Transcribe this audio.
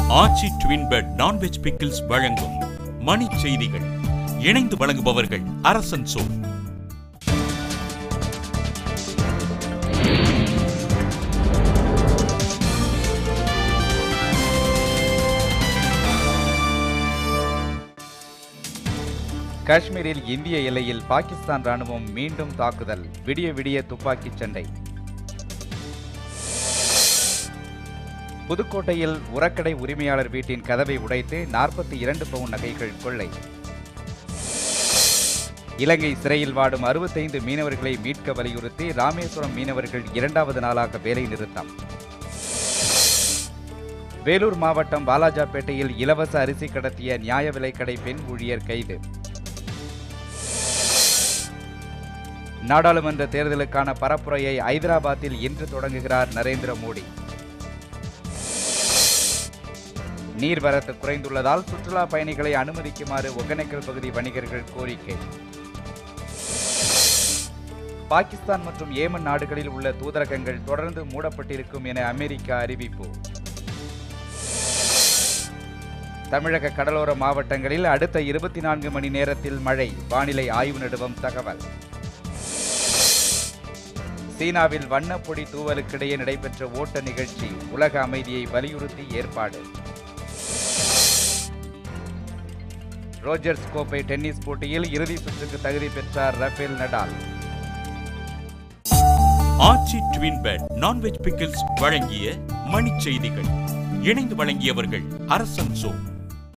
ஆச்சி twin bed non veg pickles வழங்கும் மணி செய்திகள் இணைந்து வழங்குபவர்கள் அரசன் சோ காஷ்மீரில் இந்திய எல்லையில் பாகிஸ்தான் ராணுவம் மீண்டும் தாக்குதல் விடிய விடிய துப்பாக்கிச் சண்டை புதுக்கோட்டையில் உரக்கடை உரிமையாளர் வீட்டின் கதவை உடைத்து நாற்பத்தி இரண்டு பவுன் நகைகள் கொள்ளை இலங்கை சிறையில் வாடும் அறுபத்தைந்து மீனவர்களை மீட்க வலியுறுத்தி ராமேஸ்வரம் மீனவர்கள் இரண்டாவது நாளாக வேலை நிறுத்தம் வேலூர் மாவட்டம் வாலாஜாபேட்டையில் இலவச அரிசி கடத்திய நியாய விலைக்கடை பெண் ஊழியர் கைது நாடாளுமன்ற தேர்தலுக்கான பரப்புரையை ஐதராபாத்தில் இன்று தொடங்குகிறார் நரேந்திர மோடி நீர்வரத்து குறைந்துள்ளதால் சுற்றுலா பயணிகளை அனுமதிக்குமாறு ஒகேனக்கல் பகுதி வணிகர்கள் கோரிக்கை பாகிஸ்தான் மற்றும் ஏமன் நாடுகளில் உள்ள தூதரகங்கள் தொடர்ந்து மூடப்பட்டிருக்கும் என அமெரிக்கா அறிவிப்பு தமிழக கடலோர மாவட்டங்களில் அடுத்த இருபத்தி நான்கு மணி நேரத்தில் மழை வானிலை ஆய்வு நடுவம் தகவல் சீனாவில் வண்ணப்பொடி தூவலுக்கிடையே நடைபெற்ற ஓட்ட நிகழ்ச்சி உலக அமைதியை வலியுறுத்தி ஏற்பாடு ரோஜர்ஸ் கோப்பை டென்னிஸ் போட்டியில் இறுதி சுற்றுக்கு தகுதி பெற்றார் Rafael Nadal Aachi twin bed non veg pickles வழங்கிய மணி செய்திகள் இணைந்து வழங்கியவர்கள் அரசன் சோ